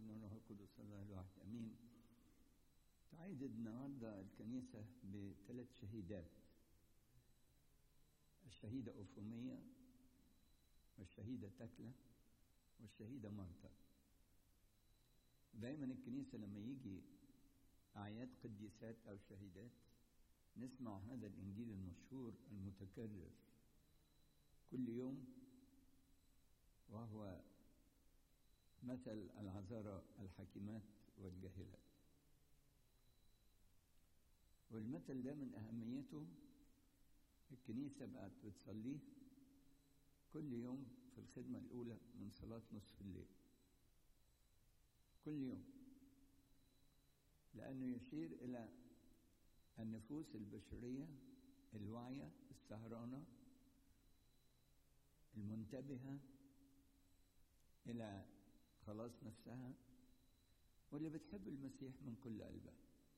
والابن والروح القدس الله الواحد امين تعيد النهارده الكنيسه بثلاث شهيدات الشهيده اوفوميه والشهيده تكله والشهيده مارتا دايما الكنيسه لما يجي اعياد قديسات او شهيدات نسمع هذا الانجيل المشهور المتكرر كل يوم وهو مثل العذارى الحكيمات والجاهلات والمثل ده من أهميته الكنيسة بقت بتصليه كل يوم في الخدمة الأولى من صلاة نصف الليل كل يوم لأنه يشير إلى النفوس البشرية الواعية السهرانة المنتبهة إلى خلاص نفسها واللي بتحب المسيح من كل قلبها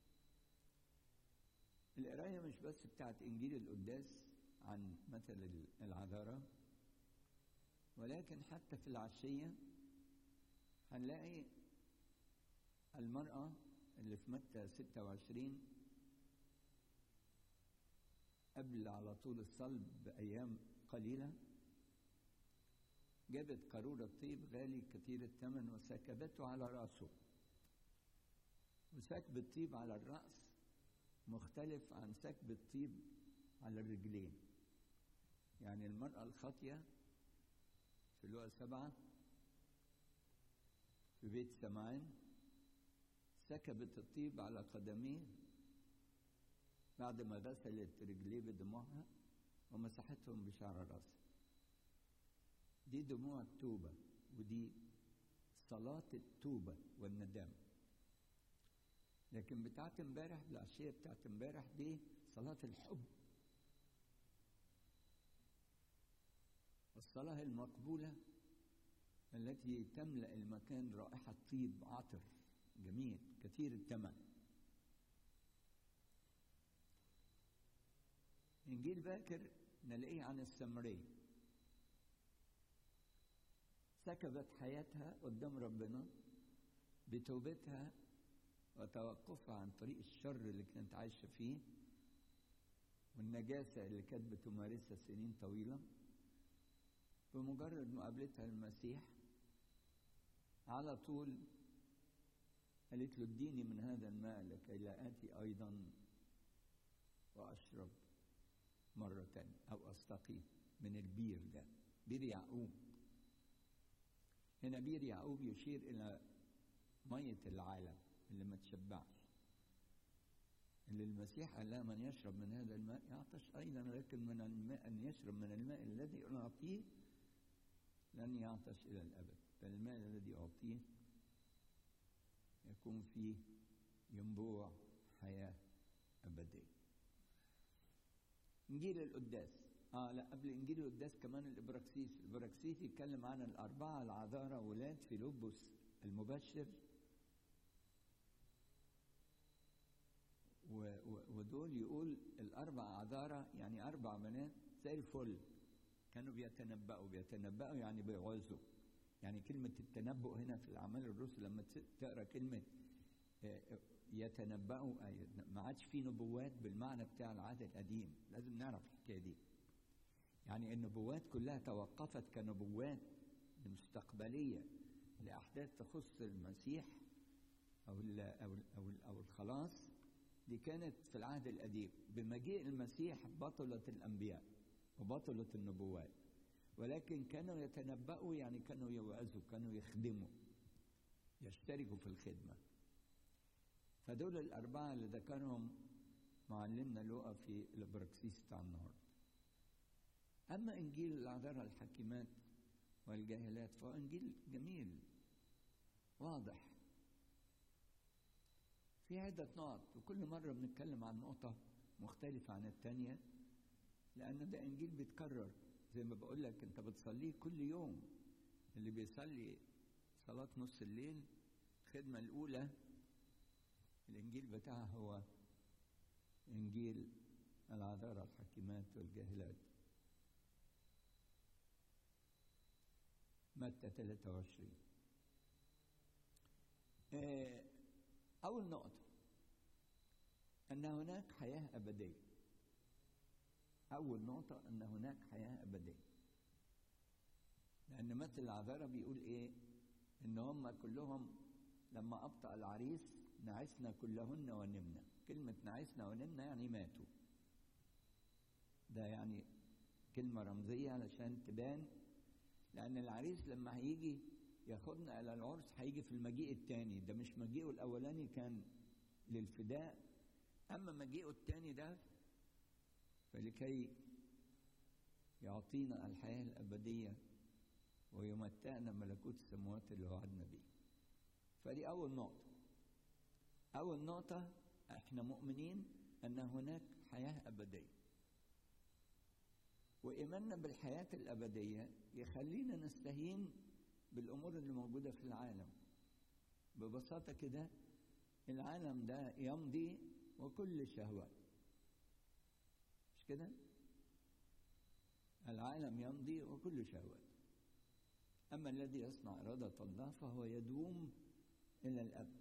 القراية مش بس بتاعت إنجيل القداس عن مثل العذارى ولكن حتى في العشية هنلاقي المرأة اللي في متى 26 قبل على طول الصلب بأيام قليلة جابت قارورة طيب غالي كثير الثمن وسكبته على رأسه وسكب الطيب على الرأس مختلف عن سكب الطيب على الرجلين يعني المرأة الخاطية في لقا سبعة في بيت سمعان سكبت الطيب على قدميه بعد ما غسلت رجليه بدموعها ومسحتهم بشعر راسها دي دموع التوبة ودي صلاة التوبة والندامة لكن بتاعت امبارح العشية بتاعت امبارح دي صلاة الحب الصلاة المقبولة التي تملأ المكان رائحة طيب عطر جميل كثير الثمن إنجيل باكر نلاقيه عن السمرية سكبت حياتها قدام ربنا بتوبتها وتوقفها عن طريق الشر اللي كانت عايشة فيه والنجاسة اللي كانت بتمارسها سنين طويلة بمجرد مقابلتها للمسيح على طول قالت له اديني من هذا الماء لكي لا آتي أيضا وأشرب مرة تانية أو أستقي من البير ده بير يعقوب هنا بير يعقوب يشير إلى مية العالم اللي ما تشبعش اللي المسيح قال لها من يشرب من هذا الماء يعطش أيضا لكن من الماء أن يشرب من الماء الذي أعطيه لن يعطش إلى الأبد فالماء الذي أعطيه يكون فيه ينبوع حياة أبدية إنجيل القداس آه لا قبل إنجيل القداس كمان الإبراكسيس الإبراكسيس يتكلم عن الأربعة العذارى ولاد فيلبس المبشر و و ودول يقول الأربع عذارى يعني أربع بنات زي الفل كانوا بيتنبأوا بيتنبأوا يعني بيعوزوا يعني كلمة التنبؤ هنا في الأعمال الرسل لما تقرأ كلمة يتنبأوا ما عادش في نبوات بالمعنى بتاع العهد القديم لازم نعرف الحكاية دي يعني النبوات كلها توقفت كنبوات مستقبلية لأحداث تخص المسيح أو ال أو ال أو, ال أو الخلاص دي كانت في العهد القديم بمجيء المسيح بطلت الأنبياء وبطلت النبوات ولكن كانوا يتنبأوا يعني كانوا يوعظوا كانوا يخدموا يشتركوا في الخدمة فدول الأربعة اللي ذكرهم معلمنا لوقا في البراكسيس بتاع النهارده أما إنجيل العذارى الحكيمات والجاهلات فهو إنجيل جميل واضح في عدة نقط وكل مرة بنتكلم عن نقطة مختلفة عن التانية لأن ده إنجيل بيتكرر زي ما بقول لك أنت بتصليه كل يوم اللي بيصلي صلاة نص الليل الخدمة الأولى الإنجيل بتاعها هو إنجيل العذارى الحكيمات والجاهلات متى 23 أول نقطة أن هناك حياة أبدية أول نقطة أن هناك حياة أبدية لأن مثل العذارى بيقول إيه إن هم كلهم لما أبطأ العريس نعسنا كلهن ونمنا كلمة نعسنا ونمنا يعني ماتوا ده يعني كلمة رمزية علشان تبان لأن العريس لما هيجي ياخدنا إلى العرس هيجي في المجيء الثاني ده مش مجيئه الأولاني كان للفداء أما مجيئه الثاني ده فلكي يعطينا الحياة الأبدية ويمتعنا ملكوت السماوات اللي وعدنا بيه فدي أول نقطة أول نقطة احنا مؤمنين أن هناك حياة أبدية وإيماننا بالحياة الأبدية يخلينا نستهين بالأمور اللي موجودة في العالم ببساطة كده العالم ده يمضي وكل شهوة مش كده؟ العالم يمضي وكل شهوة أما الذي يصنع إرادة الله فهو يدوم إلى الأبد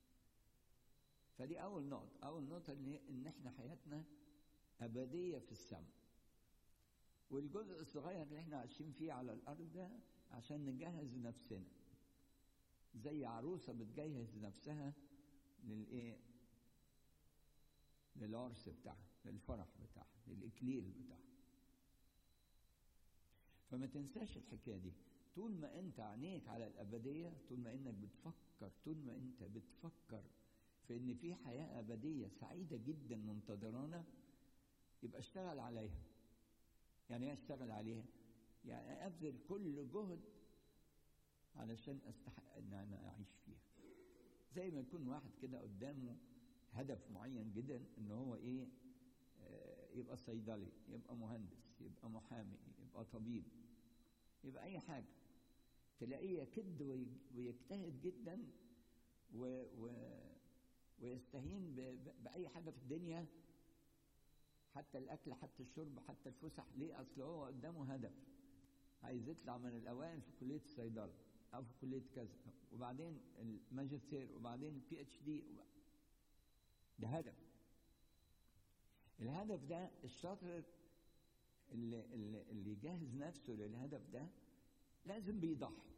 فدي أول نقطة أول نقطة إن إحنا حياتنا أبدية في السماء والجزء الصغير اللي إحنا عايشين فيه على الأرض ده عشان نجهز نفسنا زي عروسة بتجهز نفسها للإيه؟ للعرس بتاعها للفرح بتاعها للإكليل بتاعها فما تنساش الحكاية دي طول ما أنت عينيك على الأبدية طول ما إنك بتفكر طول ما أنت بتفكر في إن في حياة أبدية سعيدة جدا منتظرانا يبقى اشتغل عليها يعني ايه اشتغل عليها؟ يعني أبذل كل جهد علشان أستحق إن أنا أعيش فيها زي ما يكون واحد كده قدامه هدف معين جدا إن هو إيه آه يبقى صيدلي يبقى مهندس يبقى محامي يبقى طبيب يبقى أي حاجة تلاقيه يكد ويجتهد جدا و و ويستهين بأي حاجة في الدنيا حتى الأكل حتى الشرب حتى الفسح ليه؟ أصل هو قدامه هدف عايز يطلع من الأوائل في كلية الصيدلة أو في كلية كذا وبعدين الماجستير وبعدين البي اتش دي ده هدف الهدف ده الشاطر اللي, اللي, اللي يجهز نفسه للهدف ده لازم بيضحي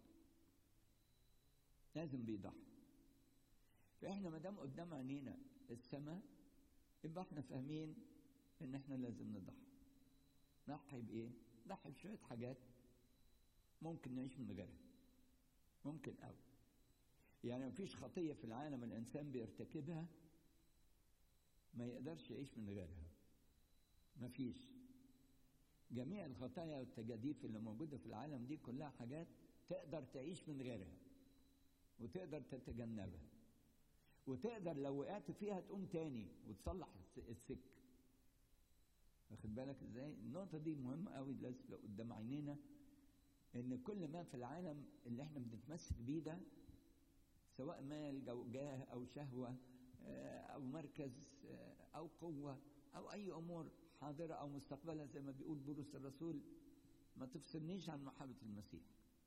لازم بيضحي فاحنا ما دام قدام عينينا السماء يبقى احنا فاهمين ان احنا لازم نضحي نضحي بايه؟ نضحي بشويه حاجات ممكن نعيش من غيرها ممكن قوي يعني مفيش خطيه في العالم الانسان بيرتكبها ما يقدرش يعيش من غيرها مفيش جميع الخطايا والتجاديف اللي موجودة في العالم دي كلها حاجات تقدر تعيش من غيرها وتقدر تتجنبها وتقدر لو وقعت فيها تقوم تاني وتصلح السك واخد بالك ازاي النقطة دي مهمة قوي لازم قدام عينينا ان كل ما في العالم اللي احنا بنتمسك بيه ده سواء مال او جاه او شهوة او مركز او قوة او اي امور حاضرة أو مستقبلة زي ما بيقول بولس الرسول ما تفصلنيش عن محبة المسيح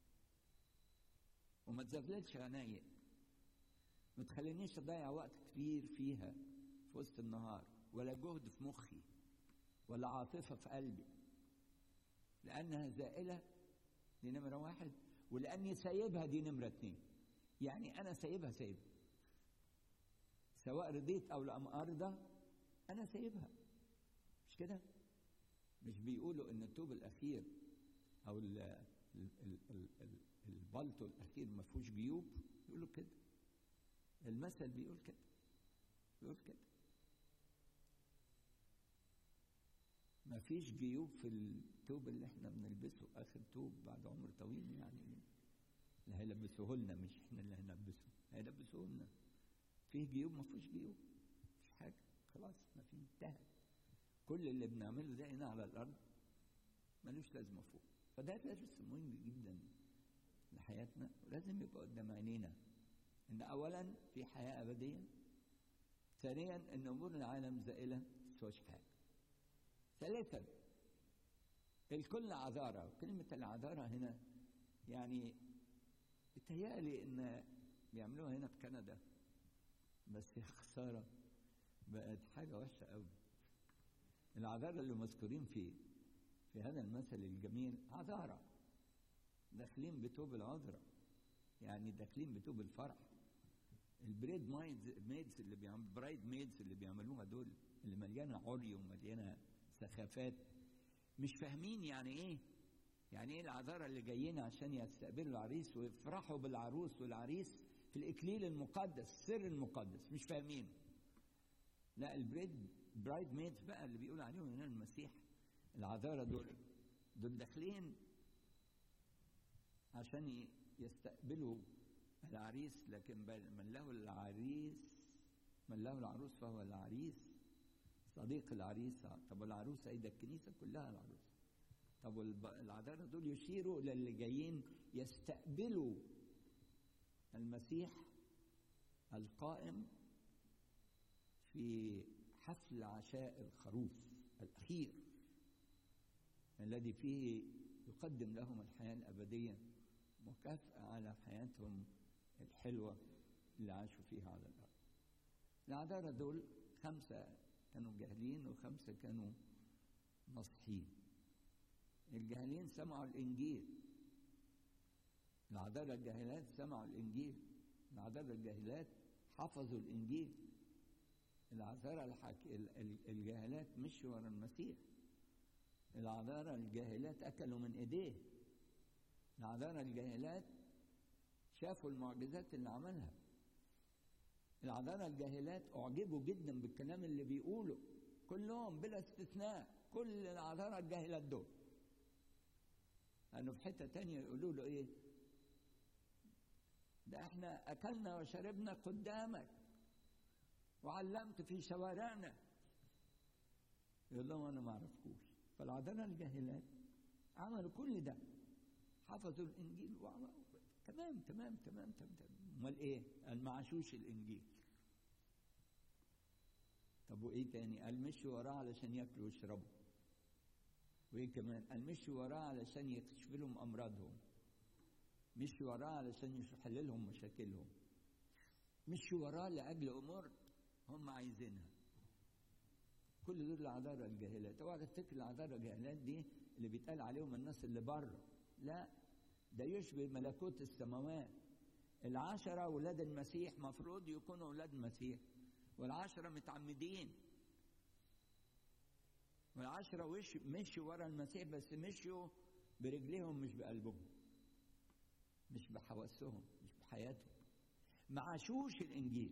وما تزغللش عينيا ما تخلينيش أضيع وقت كبير فيها في وسط النهار ولا جهد في مخي ولا عاطفة في قلبي لأنها زائلة دي نمرة واحد ولأني سايبها دي نمرة اتنين يعني أنا سايبها سايبها سواء رضيت أو لم أرضى أنا سايبها مش كده؟ مش بيقولوا ان التوب الاخير او ال ال ال ال ال البلطو الاخير ما فيهوش جيوب يقولوا كده المثل بيقول كده بيقول كده ما فيش جيوب في التوب اللي احنا بنلبسه اخر توب بعد عمر طويل يعني اللي هيلبسوه لنا مش احنا اللي هنلبسه هيلبسوه لنا فيه جيوب ما فيهوش جيوب مش حاجه خلاص ما في انتهى كل اللي بنعمله ده هنا على الارض ملوش لازمه فوق فده درس مهم جدا لحياتنا ولازم يبقى قدام عينينا ان اولا في حياه ابديه ثانيا ان امور العالم زائله ما تسواش حاجه ثالثا الكل عذارى كلمة العذارى هنا يعني بتهيألي إن بيعملوها هنا في كندا بس يا خساره بقت حاجه وحشه قوي العذارى اللي مذكورين في في هذا المثل الجميل عذارى داخلين بتوب العذراء يعني داخلين بتوب الفرح البريد مايدز ميدز اللي بيعمل برايد ميدز اللي بيعملوها دول اللي مليانه عري ومليانه سخافات مش فاهمين يعني ايه يعني ايه العذارى اللي جايين عشان يستقبلوا العريس ويفرحوا بالعروس والعريس في الاكليل المقدس السر المقدس مش فاهمين لا البريد برايد ميدز بقى اللي بيقول عليهم هنا المسيح العذارى دول دول داخلين عشان يستقبلوا العريس لكن من له العريس من له العروس فهو العريس صديق العريس طب العروس ايه ده الكنيسه كلها العروس طب العذارى دول يشيروا الى اللي جايين يستقبلوا المسيح القائم في حفل عشاء الخروف الاخير الذي فيه يقدم لهم الحياه الابديه مكافاه على حياتهم الحلوه اللي عاشوا فيها على الارض العذارى دول خمسه كانوا جاهلين وخمسه كانوا ناصحين الجاهلين سمعوا الانجيل العذارى الجاهلات سمعوا الانجيل العذارى الجاهلات حفظوا الانجيل العذارى الحك... الجاهلات مشوا ورا المسيح العذارى الجاهلات اكلوا من ايديه العذارى الجاهلات شافوا المعجزات اللي عملها العذارى الجاهلات اعجبوا جدا بالكلام اللي بيقوله كلهم بلا استثناء كل العذارى الجاهلات دول لانه في حته تانية يقولوا له ايه ده احنا اكلنا وشربنا قدامك وعلمت في شوارعنا يقول لهم انا ما اعرفكوش فالعذارى الجاهلات عملوا كل ده حفظوا الانجيل وعملوا تمام تمام تمام تمام امال ايه؟ قال ما عاشوش الانجيل طب وايه تاني؟ قال مشوا وراه علشان ياكلوا ويشربوا وايه كمان؟ قال مشوا وراه علشان يكشف لهم امراضهم مشوا وراه علشان يحل لهم مشاكلهم مشوا وراه لاجل امور هم عايزينها كل دول العذارى الجاهلات اوعى تفتكر العذارى الجاهلات دي اللي بيتقال عليهم الناس اللي بره لا ده يشبه ملكوت السماوات العشرة أولاد المسيح مفروض يكونوا أولاد المسيح والعشرة متعمدين والعشرة وش مشوا ورا المسيح بس مشوا برجليهم مش بقلبهم مش بحواسهم مش بحياتهم ما عاشوش الإنجيل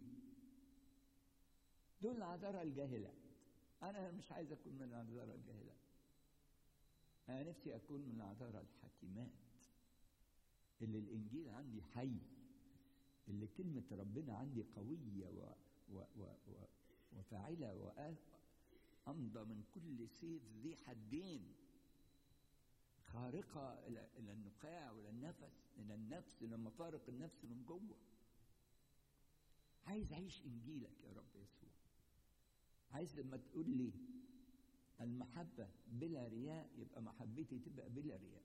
دول العذارى الجاهلات أنا مش عايز أكون من العذارى الجاهلات أنا نفسي أكون من العذارى الحكيمات اللي الإنجيل عندي حي اللي كلمة ربنا عندي قوية و و و و وفاعلة وأمضى من كل سيف ذي حدين خارقة إلى إلى النقاع وإلى النفس إلى النفس إلى مفارق النفس من جوه عايز أعيش إنجيلك يا رب يسوع عايز لما تقول لي المحبة بلا رياء يبقى محبتي تبقى بلا رياء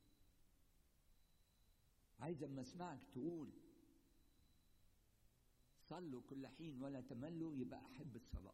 عايز اما اسمعك تقول صلوا كل حين ولا تملوا يبقى احب الصلاه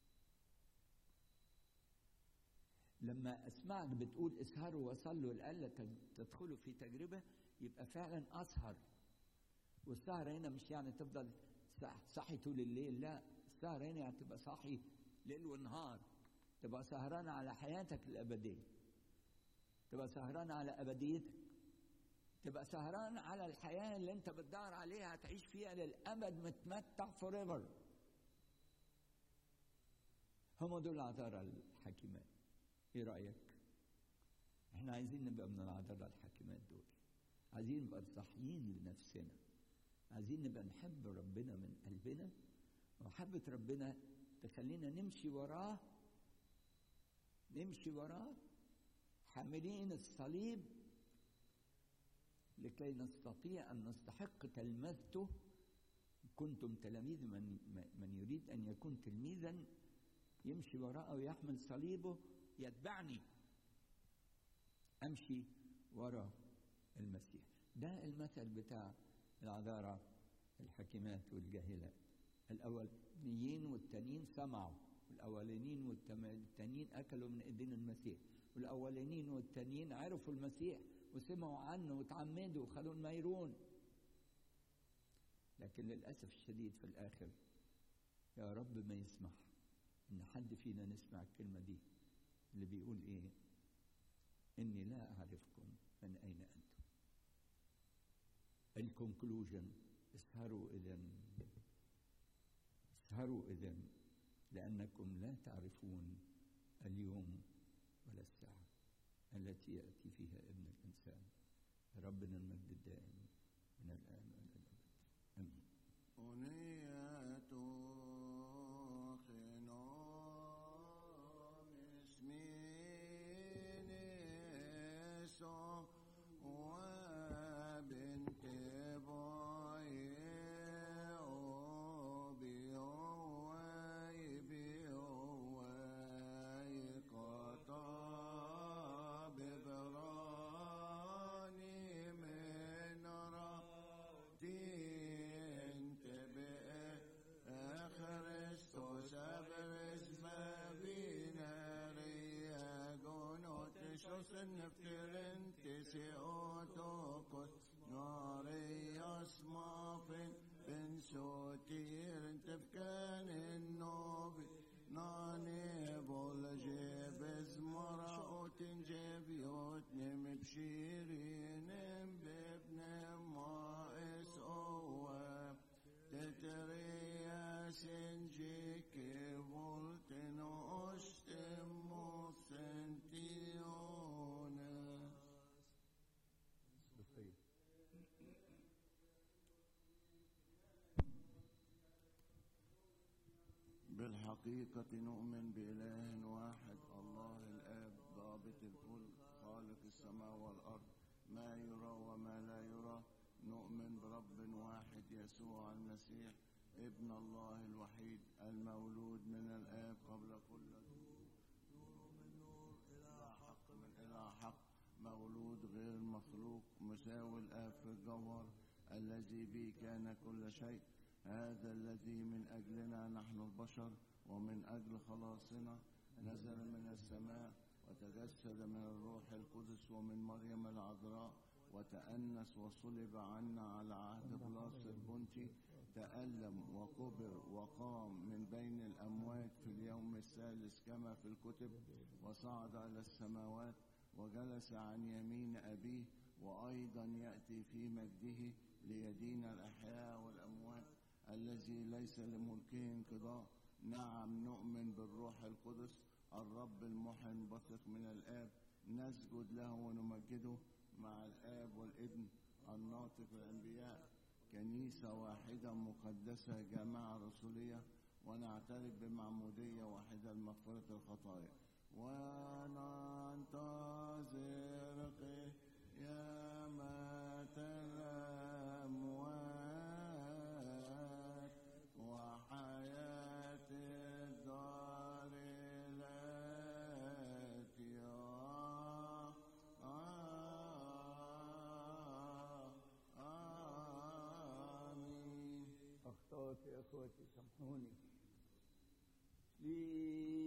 لما اسمعك بتقول اسهروا وصلوا لئلا تدخلوا في تجربه يبقى فعلا اسهر والسهر هنا مش يعني تفضل صاحي طول الليل لا السهر هنا يعني تبقى صاحي ليل ونهار تبقى سهران على حياتك الابديه تبقى سهران على ابديتك تبقى سهران على الحياة اللي انت بتدور عليها هتعيش فيها للأبد متمتع فور ايفر هم دول العذارى الحكيمات ايه رأيك؟ احنا عايزين نبقى من العذارى الحكيمات دول عايزين نبقى صاحيين لنفسنا عايزين نبقى نحب ربنا من قلبنا ومحبة ربنا تخلينا نمشي وراه نمشي وراه حاملين الصليب لكي نستطيع أن نستحق تلمذته كنتم تلاميذ من, من يريد أن يكون تلميذا يمشي وراءه ويحمل صليبه يتبعني أمشي وراء المسيح ده المثل بتاع العذارى الحكيمات والجاهلات الأولانيين والتانيين سمعوا والأولانيين والتانيين أكلوا من إيدين المسيح والأولانيين والتانيين عرفوا المسيح وسمعوا عنه وتعمدوا وخدوا الميرون لكن للأسف الشديد في الآخر يا رب ما يسمح إن حد فينا نسمع الكلمة دي اللي بيقول إيه إني لا أعرفكم من أين أنتم الكونكلوجن اسهروا إذا اسهروا إذا لأنكم لا تعرفون اليوم ولا الساعة التي يأتي فيها ابن الإنسان ربنا المجد الدائم من الآن وإلى الأبد آمين أنية وبنت باي بيوي بيوي قطع ببراني من راتين تبقى خريستوس أبرز ما بينا رياغون وتشوس النفترين تسي أوتوكوس ناري أسمافين بن سوتير انت بكان النوبي ناني بول جيب ازمرا وتنجيب يوتنم بشيرين بابن مائس أواب تتريا سنجيك فولتن أشتم سنتيونس بالخير بالحقيقة نؤمن بإله واحد الله الآب ضابط الكل خالق السماء والأرض ما يرى وما لا يرى نؤمن برب واحد يسوع المسيح ابن الله الوحيد المولود من الآب قبل كل دور نور من نور إلى حق من إلى حق مولود غير مخلوق مساوي الآب في الجوهر الذي به كان كل شيء هذا الذي من أجلنا نحن البشر ومن أجل خلاصنا نزل من السماء وتجسد من الروح القدس ومن مريم العذراء وتأنس وصلب عنا على عهد بلاس البنطي تألم وكبر وقام من بين الأموات في اليوم الثالث كما في الكتب وصعد إلى السماوات وجلس عن يمين أبيه وأيضا يأتي في مجده ليدين الأحياء والأموات الذي ليس لملكه انقضاء نعم نؤمن بالروح القدس الرب المحن بثق من الآب نسجد له ونمجده مع الآب والابن الناطق الأنبياء كنيسة واحدة مقدسة جامعة رسولية ونعترف بمعمودية واحدة لمغفرة الخطايا وننتظر قيامة الأموات وحياة الدار التي آمين أخطأت يا أخوتي سامحوني لي